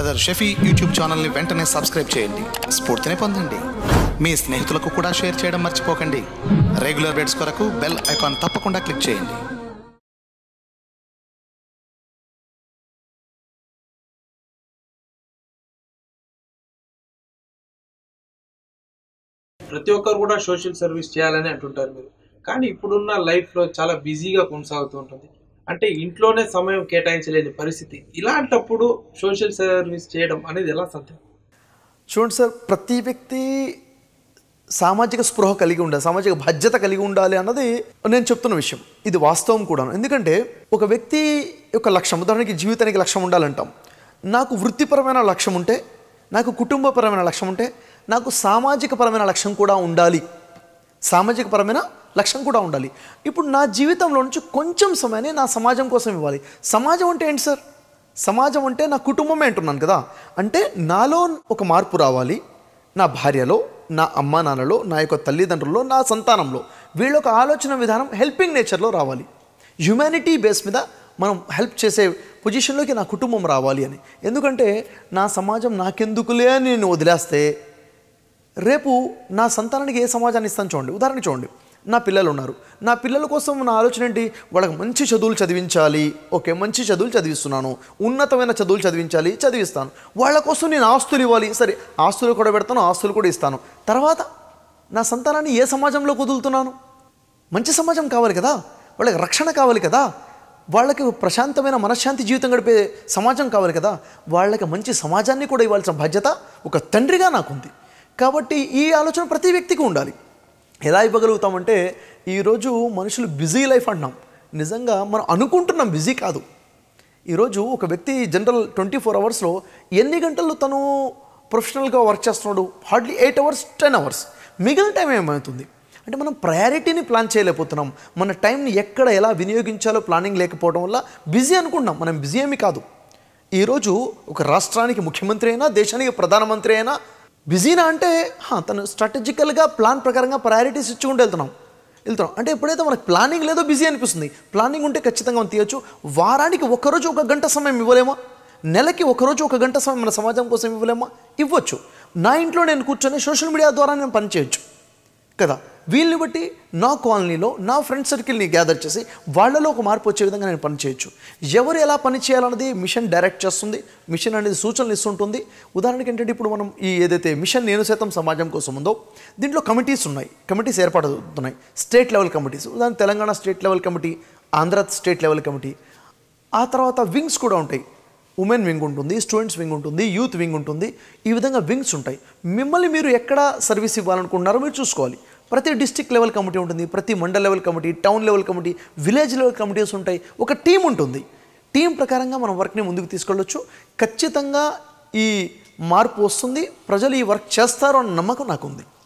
brother Shafi YouTube ఛానల్ని వెంటనే subscribe చేయండి స్ఫూర్తిని పొందండి మీ స్నేహితులకు కూడా షేర్ చేయడం మర్చిపోకండి రెగ్యులర్ బెడ్స్ కొరకు బెల్ ఐకాన్ తప్పకుండా క్లిక్ చేయండి ప్రతి ఒక్కరు కూడా సోషల్ సర్వీస్ చేయాలని అంటుంటారు మీరు కానీ ఇప్పుడున్న లైఫ్లో చాలా బిజీగా కొనసాగుతూ ఉంటుంది అంటే ఇంట్లోనే సమయం కేటాయించలేని పరిస్థితి ఇలాంటప్పుడు సోషల్ సర్వీస్ చేయడం అనేది ఎలా సాధ్యం చూడండి సార్ ప్రతి వ్యక్తి సామాజిక స్పృహ కలిగి ఉండాలి సామాజిక బాధ్యత కలిగి ఉండాలి అన్నది నేను చెప్తున్న విషయం ఇది వాస్తవం కూడా ఎందుకంటే ఒక వ్యక్తి యొక్క లక్ష్యం ఉదాహరణకి జీవితానికి లక్ష్యం ఉండాలంటాం నాకు వృత్తిపరమైన లక్ష్యం ఉంటే నాకు కుటుంబపరమైన లక్ష్యం ఉంటే నాకు సామాజిక పరమైన లక్ష్యం కూడా ఉండాలి సామాజిక పరమైన లక్ష్యం కూడా ఉండాలి ఇప్పుడు నా జీవితంలో నుంచి కొంచెం సమయాన్ని నా సమాజం కోసం ఇవ్వాలి సమాజం అంటే ఏంటి సార్ సమాజం అంటే నా కుటుంబమే అంటున్నాను కదా అంటే నాలో ఒక మార్పు రావాలి నా భార్యలో నా అమ్మా నాన్నలో నా యొక్క తల్లిదండ్రుల్లో నా సంతానంలో వీళ్ళ ఒక ఆలోచన విధానం హెల్పింగ్ నేచర్లో రావాలి హ్యుమానిటీ బేస్ మీద మనం హెల్ప్ చేసే పొజిషన్లోకి నా కుటుంబం రావాలి అని ఎందుకంటే నా సమాజం నాకెందుకులే అని నేను వదిలేస్తే రేపు నా సంతానానికి ఏ సమాజాన్ని ఇస్తాను చూడండి ఉదాహరణ చూడండి నా పిల్లలు ఉన్నారు నా పిల్లల కోసం నా ఆలోచన ఏంటి వాళ్ళకి మంచి చదువులు చదివించాలి ఓకే మంచి చదువులు చదివిస్తున్నాను ఉన్నతమైన చదువులు చదివించాలి చదివిస్తాను వాళ్ళ కోసం నేను ఆస్తులు ఇవ్వాలి సరే ఆస్తులు కూడా పెడతాను ఆస్తులు కూడా ఇస్తాను తర్వాత నా సంతానాన్ని ఏ సమాజంలో కుదులుతున్నాను మంచి సమాజం కావాలి కదా వాళ్ళకి రక్షణ కావాలి కదా వాళ్ళకి ప్రశాంతమైన మనశ్శాంతి జీవితం గడిపే సమాజం కావాలి కదా వాళ్ళకి మంచి సమాజాన్ని కూడా ఇవ్వాల్సిన బాధ్యత ఒక తండ్రిగా నాకుంది కాబట్టి ఈ ఆలోచన ప్రతి వ్యక్తికి ఉండాలి ఎలా ఇవ్వగలుగుతామంటే ఈరోజు మనుషులు బిజీ లైఫ్ అంటున్నాం నిజంగా మనం అనుకుంటున్నాం బిజీ కాదు ఈరోజు ఒక వ్యక్తి జనరల్ ట్వంటీ ఫోర్ అవర్స్లో ఎన్ని గంటలు తను ప్రొఫెషనల్గా వర్క్ చేస్తున్నాడు hardly eight hours ten hours మిగిలిన టైం ఏమవుతుంది అంటే మనం ప్రయారిటీని ప్లాన్ చేయలేకపోతున్నాం మన టైంని ఎక్కడ ఎలా వినియోగించాలో ప్లానింగ్ లేకపోవడం వల్ల బిజీ అనుకుంటున్నాం మనం బిజీ ఏమి కాదు ఈరోజు ఒక రాష్ట్రానికి ముఖ్యమంత్రి అయినా దేశానికి ప్రధానమంత్రి అయినా బిజీనా అంటే హా, తను స్ట్రాటజికల్గా ప్లాన్ ప్రకారంగా ప్రయారిటీస్ ఇచ్చుకుంటూ వెళ్తున్నాం వెళ్తున్నాం అంటే ఎప్పుడైతే మనకు ప్లానింగ్ లేదో బిజీ అనిపిస్తుంది ప్లానింగ్ ఉంటే ఖచ్చితంగా మనం తీయచ్చు వారానికి ఒకరోజు ఒక గంట సమయం ఇవ్వలేమా నెలకి ఒకరోజు ఒక గంట సమయం మన సమాజం కోసం ఇవ్వలేమా ఇవ్వచ్చు నా ఇంట్లో నేను కూర్చొని సోషల్ మీడియా ద్వారా నేను పనిచేయచ్చు కదా వీళ్ళని బట్టి నా కాలనీలో నా ఫ్రెండ్ సర్కిల్ని గ్యాదర్ చేసి వాళ్ళలో ఒక మార్పు వచ్చే విధంగా నేను పని చేయొచ్చు ఎవరు ఎలా పని చేయాలన్నది మిషన్ డైరెక్ట్ చేస్తుంది మిషన్ అనేది సూచనలు ఇస్తుంటుంది ఉదాహరణకి ఏంటంటే ఇప్పుడు మనం ఈ ఏదైతే మిషన్ నేను శాతం సమాజం కోసం ఉందో దీంట్లో కమిటీస్ ఉన్నాయి కమిటీస్ ఏర్పడుతున్నాయి స్టేట్ లెవెల్ కమిటీస్ ఉదాహరణ Telangana state level committee Andhra state level committee ఆ తర్వాత వింగ్స్ కూడా ఉంటాయి ఉమెన్ వింగ్ ఉంటుంది స్టూడెంట్స్ వింగ్ ఉంటుంది యూత్ వింగ్ ఉంటుంది ఈ విధంగా వింగ్స్ ఉంటాయి మిమ్మల్ని మీరు ఎక్కడ సర్వీస్ ఇవ్వాలనుకుంటున్నారో మీరు చూసుకోవాలి ప్రతి డిస్టిక్ లెవెల్ కమిటీ ఉంటుంది ప్రతి mandal level committee town level committee village level committees ఉంటాయి ఒక టీం ఉంటుంది టీం ప్రకారంగా మనం వర్క్ని ముందుకు తీసుకెళ్ళొచ్చు ఖచ్చితంగా ఈ మార్పు వస్తుంది ప్రజలు ఈ వర్క్ చేస్తారు అన్న నమ్మకం నాకు ఉంది